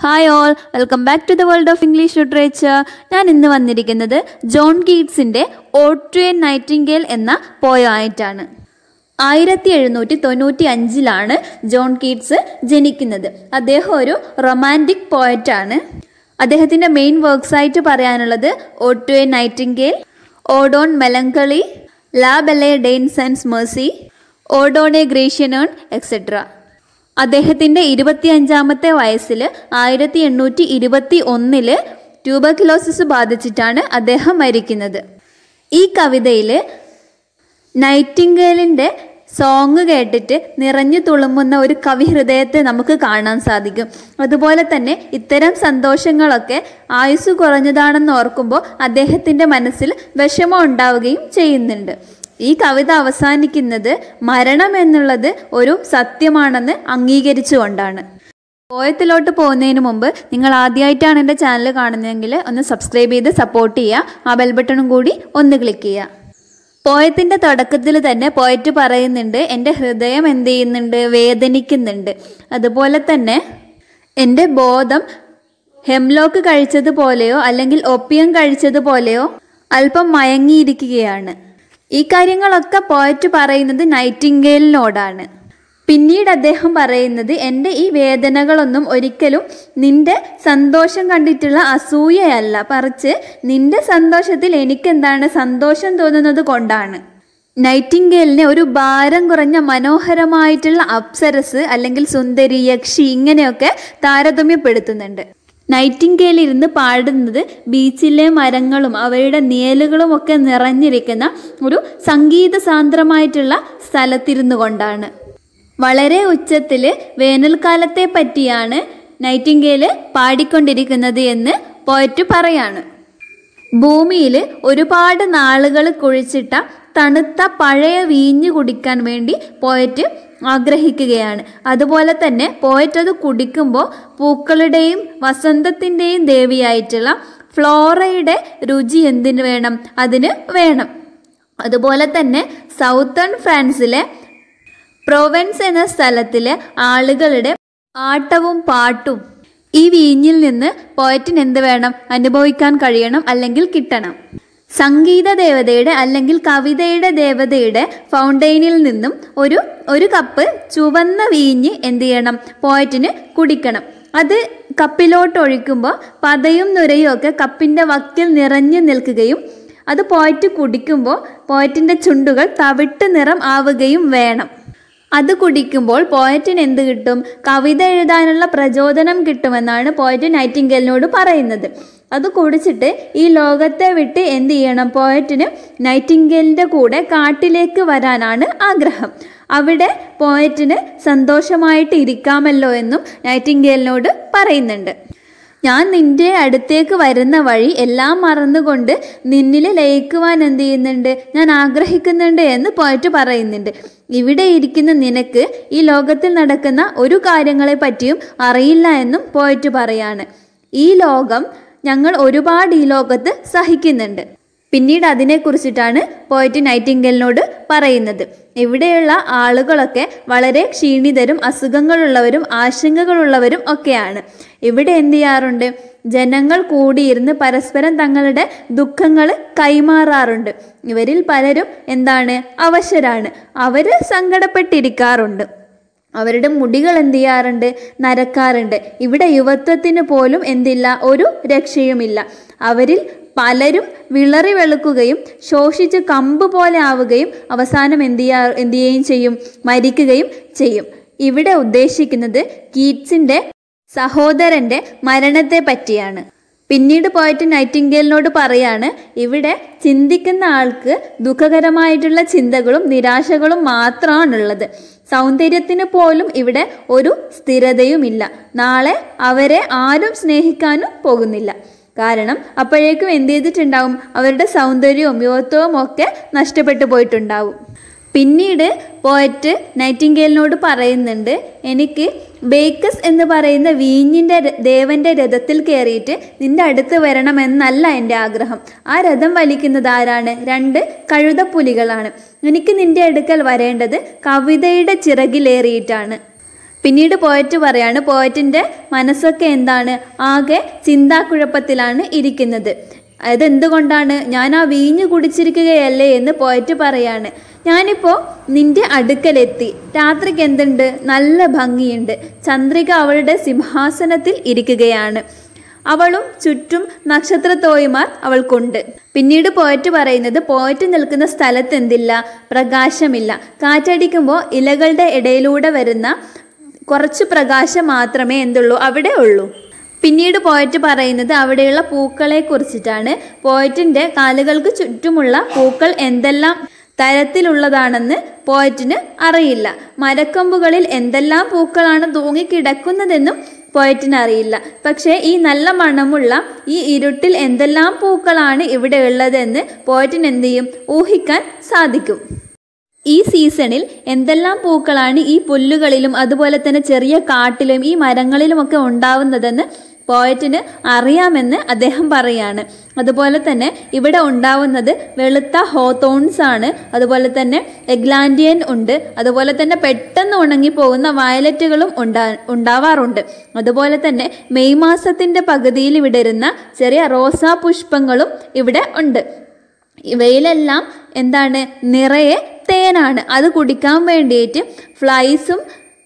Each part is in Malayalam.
hi all welcome back to the world of English literature ഞാൻ ഇന്ന് വന്നിരിക്കുന്നത് ജോൺ ഗീറ്റ്സിൻ്റെ ഓട്രിയൻ നൈറ്റിംഗേൽ എന്ന പോയ ആയിട്ടാണ് ആയിരത്തി എഴുന്നൂറ്റി തൊണ്ണൂറ്റി അഞ്ചിലാണ് ജോൺ കീറ്റ്സ് ജനിക്കുന്നത് അദ്ദേഹം ഒരു റൊമാൻറ്റിക് പോയറ്റാണ് അദ്ദേഹത്തിൻ്റെ മെയിൻ വർക്ക്സ് ആയിട്ട് പറയാനുള്ളത് ഓട്രിയൻ Nightingale ode on melancholy La Belle Dame sans and Merci ode on Grecian urn etcetera അദ്ദേഹത്തിൻ്റെ ഇരുപത്തിയഞ്ചാമത്തെ വയസ്സിൽ ആയിരത്തി എണ്ണൂറ്റി ഇരുപത്തി ഒന്നില് ട്യൂബർക്ലോസിസ് ബാധിച്ചിട്ടാണ് അദ്ദേഹം മരിക്കുന്നത് ഈ കവിതയിൽ നൈറ്റിംഗേലിൻ്റെ സോങ് കേട്ടിട്ട് നിറഞ്ഞു തുളുമ്പുന്ന ഒരു കവി ഹൃദയത്തെ നമുക്ക് കാണാൻ സാധിക്കും അതുപോലെ തന്നെ ഇത്തരം സന്തോഷങ്ങളൊക്കെ ആയുസ് കുറഞ്ഞതാണെന്ന് ഓർക്കുമ്പോൾ അദ്ദേഹത്തിൻ്റെ മനസ്സിൽ വിഷമം ഉണ്ടാവുകയും ചെയ്യുന്നുണ്ട് ഈ കവിത അവസാനിക്കുന്നത് മരണം എന്നുള്ളത് ഒരു സത്യമാണെന്ന് അംഗീകരിച്ചുകൊണ്ടാണ് പോയത്തിലോട്ട് പോകുന്നതിന് മുമ്പ് നിങ്ങൾ ആദ്യമായിട്ടാണ് എൻ്റെ ചാനൽ കാണുന്നതെങ്കിൽ ഒന്ന് സബ്സ്ക്രൈബ് ചെയ്ത് സപ്പോർട്ട് ചെയ്യുക ആ ബെൽ ബട്ടണും കൂടി ഒന്ന് ക്ലിക്ക് ചെയ്യുക പോയത്തിൻ്റെ തുടക്കത്തിൽ തന്നെ പോയറ്റ് പറയുന്നുണ്ട് എൻ്റെ ഹൃദയം എന്ത് ചെയ്യുന്നുണ്ട് വേദനിക്കുന്നുണ്ട് അതുപോലെ തന്നെ എൻ്റെ ബോധം ഹെംലോക്ക് കഴിച്ചതുപോലെയോ അല്ലെങ്കിൽ ഒപ്പിയം കഴിച്ചതുപോലെയോ അല്പം മയങ്ങിയിരിക്കുകയാണ് ഈ കാര്യങ്ങളൊക്കെ പോയറ്റ് പറയുന്നത് നൈറ്റിംഗേലിനോടാണ് പിന്നീട് അദ്ദേഹം പറയുന്നത് എൻ്റെ ഈ വേദനകളൊന്നും ഒരിക്കലും നിന്റെ സന്തോഷം കണ്ടിട്ടുള്ള അസൂയയല്ല പറിച്ച് നിന്റെ സന്തോഷത്തിൽ എനിക്കെന്താണ് സന്തോഷം തോന്നുന്നത് കൊണ്ടാണ് നൈറ്റിംഗേലിനെ ഒരു ഭാരം കുറഞ്ഞ മനോഹരമായിട്ടുള്ള അപ്സരസ് അല്ലെങ്കിൽ സുന്ദരി യക്ഷി ഇങ്ങനെയൊക്കെ താരതമ്യപ്പെടുത്തുന്നുണ്ട് നൈറ്റിംഗേൽ ഇരുന്ന് പാടുന്നത് ബീച്ചിലെ മരങ്ങളും അവയുടെ നിഴലുകളും ഒക്കെ നിറഞ്ഞിരിക്കുന്ന ഒരു സംഗീത സാന്ദ്രമായിട്ടുള്ള സ്ഥലത്തിരുന്നു കൊണ്ടാണ് വളരെ ഉച്ചത്തിൽ വേനൽക്കാലത്തെ പറ്റിയാണ് നൈറ്റിംഗേൽ പാടിക്കൊണ്ടിരിക്കുന്നത് എന്ന് പോയറ്റ് പറയാണ് ഭൂമിയിൽ ഒരുപാട് നാളുകൾ കുഴിച്ചിട്ട തണുത്ത പഴയ വീഞ്ഞ് കുടിക്കാൻ വേണ്ടി പോയറ്റ് ആഗ്രഹിക്കുകയാണ് അതുപോലെ തന്നെ പോയറ്റ് അത് കുടിക്കുമ്പോൾ പൂക്കളുടെയും വസന്തത്തിൻ്റെയും ദേവിയായിട്ടുള്ള ഫ്ലോറയുടെ രുചി എന്തിനു വേണം അതിന് വേണം അതുപോലെ തന്നെ സൗത്തേൺ ഫ്രാൻസിലെ പ്രൊവൻസ് എന്ന സ്ഥലത്തിലെ ആളുകളുടെ ആട്ടവും പാട്ടും ഈ വീഞ്ഞിൽ നിന്ന് പോയറ്റിന് എന്ത് വേണം അനുഭവിക്കാൻ കഴിയണം അല്ലെങ്കിൽ കിട്ടണം സംഗീത ദേവതയുടെ അല്ലെങ്കിൽ കവിതയുടെ ദേവതയുടെ ഫൗണ്ടെയിനിൽ നിന്നും ഒരു ഒരു കപ്പ് ചുവന്ന വീഞ്ഞ് എന്ത് ചെയ്യണം പോയറ്റിന് കുടിക്കണം അത് കപ്പിലോട്ട് ഒഴിക്കുമ്പോൾ പതയും നുരയും ഒക്കെ കപ്പിൻ്റെ വക്കിൽ നിറഞ്ഞു നിൽക്കുകയും അത് പോയറ്റ് കുടിക്കുമ്പോൾ പോയറ്റിൻ്റെ ചുണ്ടുകൾ തവിട്ട് നിറം ആവുകയും വേണം അത് കുടിക്കുമ്പോൾ പോയറ്റിന് എന്ത് കിട്ടും കവിത എഴുതാനുള്ള പ്രചോദനം കിട്ടുമെന്നാണ് പോയറ്റ് നൈറ്റിംഗലിനോട് പറയുന്നത് അത് കുടിച്ചിട്ട് ഈ ലോകത്തെ വിട്ട് എന്ത് ചെയ്യണം പോയറ്റിന് നൈറ്റിംഗലിൻ്റെ കൂടെ കാട്ടിലേക്ക് വരാനാണ് ആഗ്രഹം അവിടെ പോയറ്റിന് സന്തോഷമായിട്ട് ഇരിക്കാമല്ലോ എന്നും നൈറ്റിംഗേലിനോട് പറയുന്നുണ്ട് ഞാൻ നിന്റെ അടുത്തേക്ക് വരുന്ന വഴി എല്ലാം മറന്നുകൊണ്ട് നിന്നിൽ ലയിക്കുവാൻ എന്ത് ചെയ്യുന്നുണ്ട് ഞാൻ ആഗ്രഹിക്കുന്നുണ്ട് എന്ന് പോയിട്ട് പറയുന്നുണ്ട് ഇവിടെ ഇരിക്കുന്ന നിനക്ക് ഈ ലോകത്തിൽ നടക്കുന്ന ഒരു കാര്യങ്ങളെ പറ്റിയും അറിയില്ല എന്നും പോയിട്ട് പറയാണ് ഈ ലോകം ഞങ്ങൾ ഒരുപാട് ഈ ലോകത്ത് സഹിക്കുന്നുണ്ട് പിന്നീട് അതിനെക്കുറിച്ചിട്ടാണ് പോയിട്ട് നൈറ്റിംഗലിനോട് പറയുന്നത് ഇവിടെയുള്ള ആളുകളൊക്കെ വളരെ ക്ഷീണിതരും അസുഖങ്ങളുള്ളവരും ആശങ്കകളുള്ളവരും ഒക്കെയാണ് ഇവിടെ എന്ത് ചെയ്യാറുണ്ട് ജനങ്ങൾ കൂടിയിരുന്ന് പരസ്പരം തങ്ങളുടെ ദുഃഖങ്ങൾ കൈമാറാറുണ്ട് ഇവരിൽ പലരും എന്താണ് അവശരാണ് അവർ സങ്കടപ്പെട്ടിരിക്കാറുണ്ട് അവരുടെ മുടികൾ എന്ത് ചെയ്യാറുണ്ട് നരക്കാറുണ്ട് ഇവിടെ യുവത്വത്തിന് പോലും എന്തില്ല ഒരു രക്ഷയുമില്ല അവരിൽ പലരും വിളറി വെളുക്കുകയും ശോഷിച്ച് കമ്പ് പോലെ ആവുകയും അവസാനം എന്ത് ചെയ്യാ എന്ത് ചെയ്യുകയും ചെയ്യും മരിക്കുകയും ചെയ്യും ഇവിടെ ഉദ്ദേശിക്കുന്നത് കീറ്റ്സിൻ്റെ സഹോദരൻ്റെ മരണത്തെ പറ്റിയാണ് പിന്നീട് പോയിട്ട് നൈറ്റിംഗേലിനോട് പറയാണ് ഇവിടെ ചിന്തിക്കുന്ന ആൾക്ക് ദുഃഖകരമായിട്ടുള്ള ചിന്തകളും നിരാശകളും മാത്രമാണുള്ളത് സൗന്ദര്യത്തിന് പോലും ഇവിടെ ഒരു സ്ഥിരതയുമില്ല നാളെ അവരെ ആരും സ്നേഹിക്കാനും പോകുന്നില്ല കാരണം അപ്പോഴേക്കും എന്ത് ചെയ്തിട്ടുണ്ടാവും അവരുടെ സൗന്ദര്യവും യുവത്വവും ഒക്കെ നഷ്ടപ്പെട്ടു പോയിട്ടുണ്ടാവും പിന്നീട് പോയറ്റ് നൈറ്റിംഗേലിനോട് പറയുന്നുണ്ട് എനിക്ക് ബേക്കസ് എന്ന് പറയുന്ന വീഞ്ഞിൻ്റെ ദേവൻ്റെ രഥത്തിൽ കയറിയിട്ട് നിന്റെ അടുത്ത് വരണമെന്നല്ല എൻ്റെ ആഗ്രഹം ആ രഥം വലിക്കുന്നത് ആരാണ് രണ്ട് കഴുതപ്പുലികളാണ് എനിക്ക് നിന്റെ അടുക്കൽ വരേണ്ടത് കവിതയുടെ ചിറകിലേറിയിട്ടാണ് പിന്നീട് പോയറ്റ് പറയാണ് പോയറ്റിൻ്റെ മനസ്സൊക്കെ എന്താണ് ആകെ ചിന്താക്കുഴപ്പത്തിലാണ് ഇരിക്കുന്നത് അതെന്തുകൊണ്ടാണ് ഞാൻ ആ വീഞ്ഞു കുടിച്ചിരിക്കുകയല്ലേ എന്ന് പോയറ്റ് പറയാണ് ഞാനിപ്പോൾ നിന്റെ അടുക്കലെത്തി രാത്രിക്ക് എന്തുണ്ട് നല്ല ഭംഗിയുണ്ട് ചന്ദ്രിക അവളുടെ സിംഹാസനത്തിൽ ഇരിക്കുകയാണ് അവളും ചുറ്റും നക്ഷത്രത്തോയിമാർ അവൾക്കുണ്ട് പിന്നീട് പോയറ്റ് പറയുന്നത് പോയറ്റ് നിൽക്കുന്ന സ്ഥലത്ത് എന്തില്ല പ്രകാശമില്ല കാറ്റടിക്കുമ്പോൾ ഇലകളുടെ ഇടയിലൂടെ വരുന്ന കുറച്ച് പ്രകാശം മാത്രമേ എന്തുള്ളൂ അവിടെ ഉള്ളൂ പിന്നീട് പോയറ്റ് പറയുന്നത് അവിടെയുള്ള പൂക്കളെ കുറിച്ചിട്ടാണ് പോയറ്റിൻ്റെ കാലുകൾക്ക് ചുറ്റുമുള്ള പൂക്കൾ എന്തെല്ലാം തരത്തിലുള്ളതാണെന്ന് പോയറ്റിന് അറിയില്ല മരക്കൊമ്പുകളിൽ എന്തെല്ലാം പൂക്കളാണ് തൂങ്ങിക്കിടക്കുന്നതെന്നും പോയറ്റിന് അറിയില്ല പക്ഷേ ഈ നല്ല മണമുള്ള ഈ ഇരുട്ടിൽ എന്തെല്ലാം പൂക്കളാണ് ഇവിടെ ഉള്ളതെന്ന് പോയറ്റിന് എന്ത് ചെയ്യും ഊഹിക്കാൻ സാധിക്കും ഈ സീസണിൽ എന്തെല്ലാം പൂക്കളാണ് ഈ പുല്ലുകളിലും അതുപോലെ തന്നെ ചെറിയ കാട്ടിലും ഈ മരങ്ങളിലുമൊക്കെ ഉണ്ടാവുന്നതെന്ന് പോയറ്റിന് അറിയാമെന്ന് അദ്ദേഹം പറയാണ് അതുപോലെ തന്നെ ഇവിടെ ഉണ്ടാവുന്നത് വെളുത്ത ഹോത്തോൺസ് ആണ് അതുപോലെ തന്നെ എഗ്ലാൻഡിയൻ ഉണ്ട് അതുപോലെ തന്നെ പെട്ടെന്ന് ഉണങ്ങിപ്പോകുന്ന വയലറ്റുകളും ഉണ്ടാ ഉണ്ടാവാറുണ്ട് അതുപോലെ തന്നെ മെയ് മാസത്തിൻ്റെ പകുതിയിൽ വിടരുന്ന ചെറിയ റോസാ പുഷ്പങ്ങളും ഇവിടെ ഉണ്ട് ഇവയിലെല്ലാം എന്താണ് നിറയെ തേനാണ് അത് കുടിക്കാൻ വേണ്ടിയിട്ട് ഫ്ലൈസും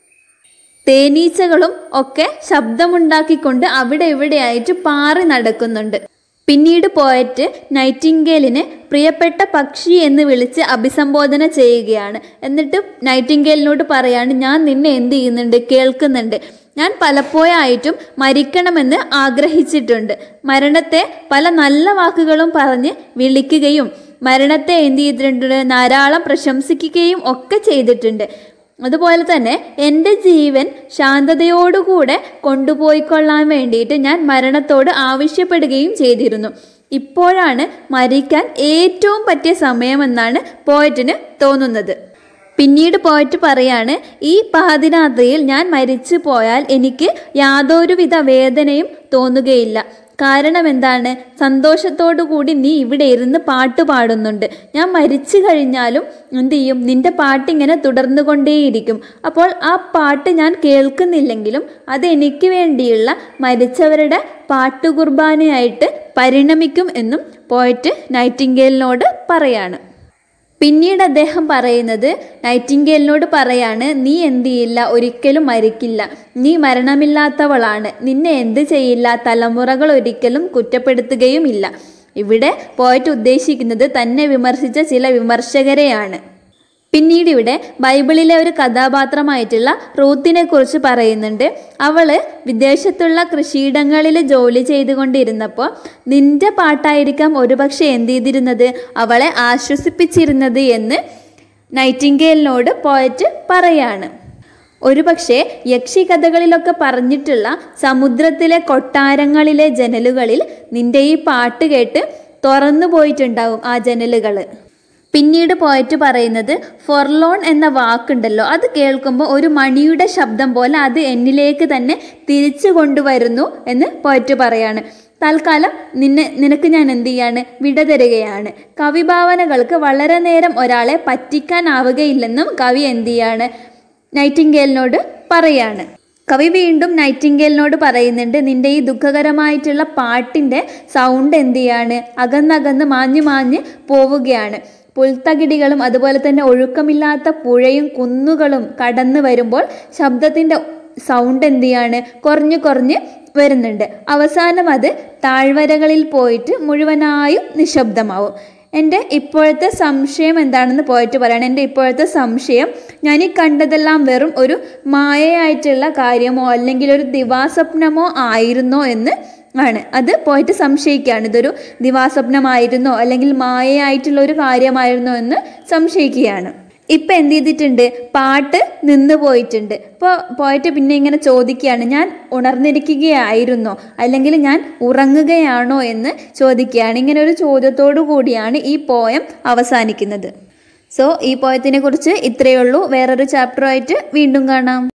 തേനീച്ചകളും ഒക്കെ ശബ്ദമുണ്ടാക്കിക്കൊണ്ട് അവിടെ ഇവിടെയായിട്ട് പാറി നടക്കുന്നുണ്ട് പിന്നീട് പോയറ്റ് നൈറ്റിംഗേലിനെ പ്രിയപ്പെട്ട പക്ഷി എന്ന് വിളിച്ച് അഭിസംബോധന ചെയ്യുകയാണ് എന്നിട്ട് നൈറ്റിംഗേലിനോട് പറയാണ് ഞാൻ നിന്നെ എന്ത് ചെയ്യുന്നുണ്ട് കേൾക്കുന്നുണ്ട് ഞാൻ പലപ്പോഴായിട്ടും മരിക്കണമെന്ന് ആഗ്രഹിച്ചിട്ടുണ്ട് മരണത്തെ പല നല്ല വാക്കുകളും പറഞ്ഞ് വിളിക്കുകയും മരണത്തെ എന്ത് ചെയ്തിട്ടുണ്ട് ധാരാളം പ്രശംസിക്കുകയും ഒക്കെ ചെയ്തിട്ടുണ്ട് അതുപോലെ തന്നെ എൻ്റെ ജീവൻ ശാന്തതയോടുകൂടെ കൊണ്ടുപോയിക്കൊള്ളാൻ വേണ്ടിയിട്ട് ഞാൻ മരണത്തോട് ആവശ്യപ്പെടുകയും ചെയ്തിരുന്നു ഇപ്പോഴാണ് മരിക്കാൻ ഏറ്റവും പറ്റിയ സമയമെന്നാണ് പോയറ്റിന് തോന്നുന്നത് പിന്നീട് പോയിട്ട് പറയാണ് ഈ പാതിരാത്രിയിൽ ഞാൻ മരിച്ചു പോയാൽ എനിക്ക് യാതൊരുവിധ വേദനയും തോന്നുകയില്ല കാരണം എന്താണ് സന്തോഷത്തോടു കൂടി നീ ഇവിടെ ഇരുന്ന് പാട്ട് പാടുന്നുണ്ട് ഞാൻ മരിച്ചു കഴിഞ്ഞാലും എന്ത് ചെയ്യും നിന്റെ പാട്ടിങ്ങനെ തുടർന്നു കൊണ്ടേയിരിക്കും അപ്പോൾ ആ പാട്ട് ഞാൻ കേൾക്കുന്നില്ലെങ്കിലും അത് എനിക്ക് വേണ്ടിയുള്ള മരിച്ചവരുടെ പാട്ടുകുർബാനയായിട്ട് പരിണമിക്കും എന്നും പോയിട്ട് നൈറ്റിംഗേലിനോട് പറയാണ് പിന്നീട് അദ്ദേഹം പറയുന്നത് നൈറ്റിംഗേലിനോട് പറയാണ് നീ എന്ത് ചെയ്യില്ല ഒരിക്കലും മരിക്കില്ല നീ മരണമില്ലാത്തവളാണ് നിന്നെ എന്ത് ചെയ്യില്ല തലമുറകൾ ഒരിക്കലും കുറ്റപ്പെടുത്തുകയുമില്ല ഇവിടെ പോയിട്ട് ഉദ്ദേശിക്കുന്നത് തന്നെ വിമർശിച്ച ചില വിമർശകരെയാണ് പിന്നീട് ഇവിടെ ബൈബിളിലെ ഒരു കഥാപാത്രമായിട്ടുള്ള റൂത്തിനെ കുറിച്ച് പറയുന്നുണ്ട് അവള് വിദേശത്തുള്ള കൃഷിയിടങ്ങളിൽ ജോലി ചെയ്തുകൊണ്ടിരുന്നപ്പോൾ നിന്റെ പാട്ടായിരിക്കാം ഒരുപക്ഷെ എന്ത് ചെയ്തിരുന്നത് അവളെ ആശ്വസിപ്പിച്ചിരുന്നത് എന്ന് നൈറ്റിംഗേലിനോട് പോയറ്റ് പറയാണ് ഒരുപക്ഷെ യക്ഷികഥകളിലൊക്കെ പറഞ്ഞിട്ടുള്ള സമുദ്രത്തിലെ കൊട്ടാരങ്ങളിലെ ജനലുകളിൽ നിന്റെ ഈ പാട്ട് കേട്ട് തുറന്നു പോയിട്ടുണ്ടാവും ആ ജനലുകൾ പിന്നീട് പോയിട്ട് പറയുന്നത് ഫൊർലോൺ എന്ന വാക്കുണ്ടല്ലോ അത് കേൾക്കുമ്പോൾ ഒരു മണിയുടെ ശബ്ദം പോലെ അത് എന്നിലേക്ക് തന്നെ തിരിച്ചു കൊണ്ടുവരുന്നു എന്ന് പോയിട്ട് പറയാണ് തൽക്കാലം നിന്നെ നിനക്ക് ഞാൻ എന്ത് ചെയ്യാണ് വിട തരികയാണ് കവിഭാവനകൾക്ക് വളരെ നേരം ഒരാളെ പറ്റിക്കാനാവുകയില്ലെന്നും കവി എന്ത് ചെയ്യാണ് നൈറ്റിംഗേലിനോട് പറയാണ് കവി വീണ്ടും നൈറ്റിംഗേലിനോട് പറയുന്നുണ്ട് നിന്റെ ഈ ദുഃഖകരമായിട്ടുള്ള പാട്ടിൻ്റെ സൗണ്ട് എന്ത് ചെയ്യാണ് അകന്നകന്ന് മാഞ്ഞു മാഞ്ഞ് പോവുകയാണ് പുൽത്തകിടികളും അതുപോലെ തന്നെ ഒഴുക്കമില്ലാത്ത പുഴയും കുന്നുകളും കടന്നു വരുമ്പോൾ ശബ്ദത്തിൻ്റെ സൗണ്ട് എന്ത് ചെയ്യാണ് കുറഞ്ഞു കുറഞ്ഞ് വരുന്നുണ്ട് അവസാനം അത് താഴ്വരകളിൽ പോയിട്ട് മുഴുവനായും നിശബ്ദമാവും എൻ്റെ ഇപ്പോഴത്തെ സംശയം എന്താണെന്ന് പോയിട്ട് പറയണം എൻ്റെ ഇപ്പോഴത്തെ സംശയം ഞാൻ ഈ കണ്ടതെല്ലാം വെറും ഒരു മായയായിട്ടുള്ള കാര്യമോ അല്ലെങ്കിൽ ഒരു ദിവാസ്വപ്നമോ ആയിരുന്നോ എന്ന് ആണ് അത് പോയിട്ട് സംശയിക്കുകയാണ് ഇതൊരു ദിവാസ്വപ്നമായിരുന്നോ അല്ലെങ്കിൽ മായയായിട്ടുള്ള ഒരു കാര്യമായിരുന്നോ എന്ന് സംശയിക്കുകയാണ് ഇപ്പം എന്ത് ചെയ്തിട്ടുണ്ട് പാട്ട് നിന്ന് പോയിട്ടുണ്ട് ഇപ്പോൾ പോയിട്ട് പിന്നെ ഇങ്ങനെ ചോദിക്കുകയാണ് ഞാൻ ഉണർന്നിരിക്കുകയായിരുന്നോ അല്ലെങ്കിൽ ഞാൻ ഉറങ്ങുകയാണോ എന്ന് ചോദിക്കുകയാണ് ഇങ്ങനെ ഒരു ചോദ്യത്തോടു കൂടിയാണ് ഈ പോയം അവസാനിക്കുന്നത് സോ ഈ പോയത്തിനെ കുറിച്ച് ഇത്രയേ ഉള്ളൂ വേറൊരു ചാപ്റ്ററുമായിട്ട് വീണ്ടും കാണാം